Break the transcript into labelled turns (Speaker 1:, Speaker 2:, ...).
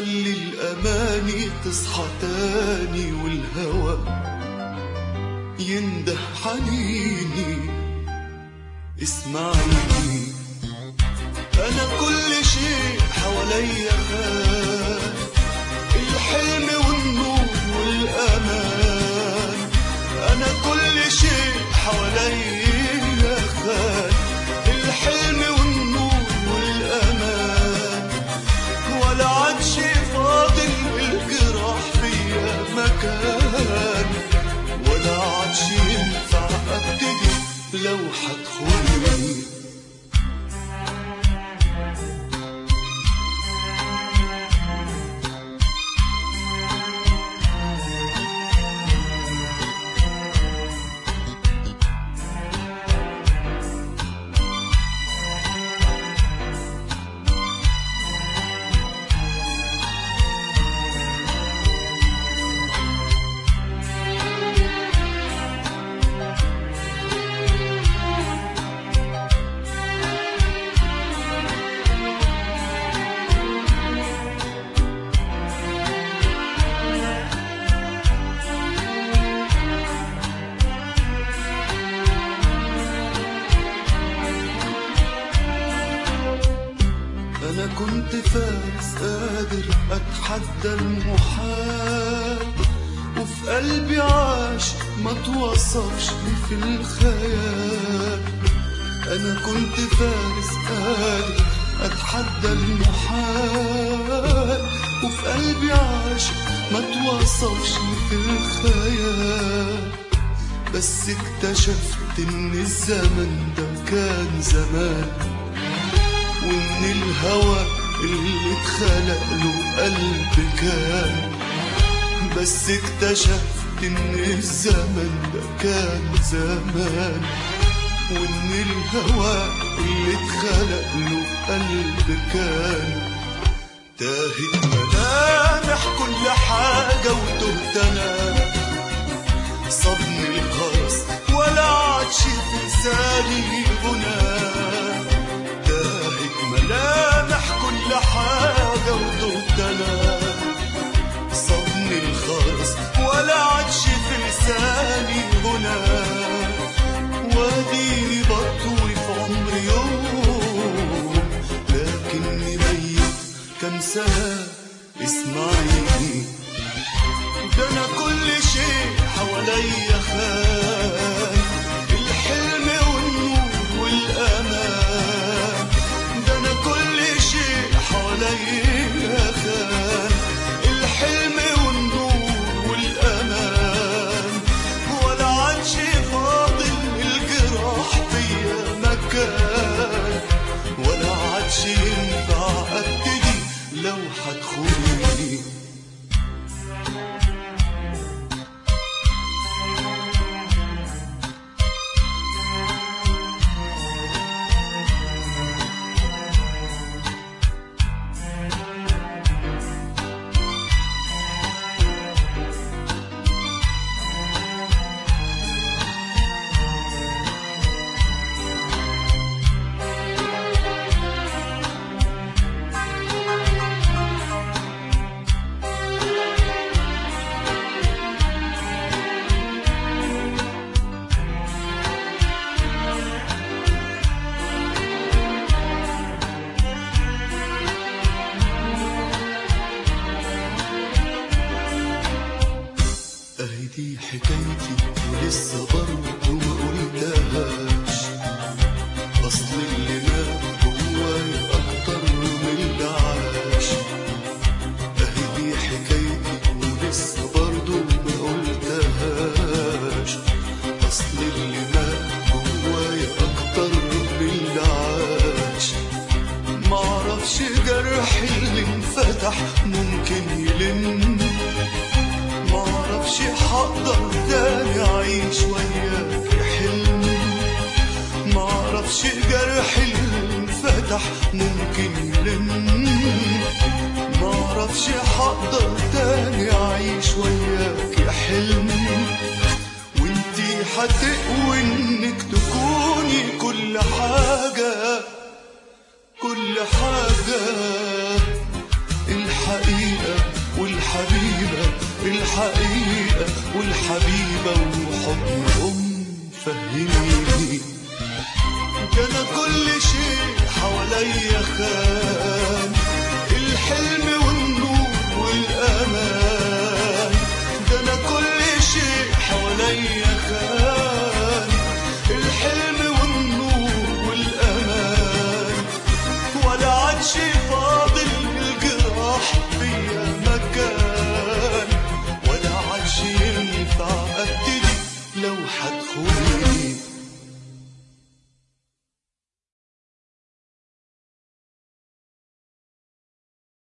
Speaker 1: خلي الأماني تصحى تاني والهوى ينده حنيني اسمعيني أنا كل شيء حواليا خان الحلم والنور والأمان أنا كل شيء حواليا خان الحلم والنور والأمان ولا عاد شي فاضل الجراح فيا مكان ولا عاد شي ينفع ابتدي لو حتخوني أنا كنت فارس قادر أتحدى المحال وفي قلبي عاش ما توصفش في الخيال أنا كنت فارس قادر أتحدى المحال وفي قلبي عاش ما توصفش في الخيال بس اكتشفت إن الزمن ده كان زمان وإن الهوى اللي اتخلق له قلب كان بس اكتشفت إن الزمن ده كان زمان وإن الهوى اللي اتخلق له قلب كان تاهت ملامح كل حاجة وتهت أنا صدمي الخرس ولا عادش في لساني غناه تاهت ملامح كل حاجة وتهت أنا صدمي الخرس ولا عادش في لساني غناه واديني بطوي في عمري يوم لكني ميت كم سنة اسمعيني ده انا كل شيء حواليا خان الحلم والنور والامان ده انا كل شيء حواليا خان الحلم والنور والامان ولا عادش فاضل الجراح فيا مكان ولا عادش ينفع ابتدي لو حتخوني اهي دي حكايتي ولسه برضه ما قلتهاش اصل اللي مات جوايا اكتر من اللي عاش اهي دي حكايتي ولسه برضه ما قلتهاش اصل اللي مات جوايا اكتر من اللي عاش معرفش جرحي اللي انفتح ممكن يلم معرفش هقدر تاني اعيش وياك يا حلم معرفش جرحي اللي انفتح ممكن يلم معرفش هقدر تاني اعيش وياك يا حلم وانتي هتقوي انك تكوني كل حاجة كل حاجة الحقيقة الحقيقة والحبيبة وحضن أم فهميني كان كل شيء حواليا خير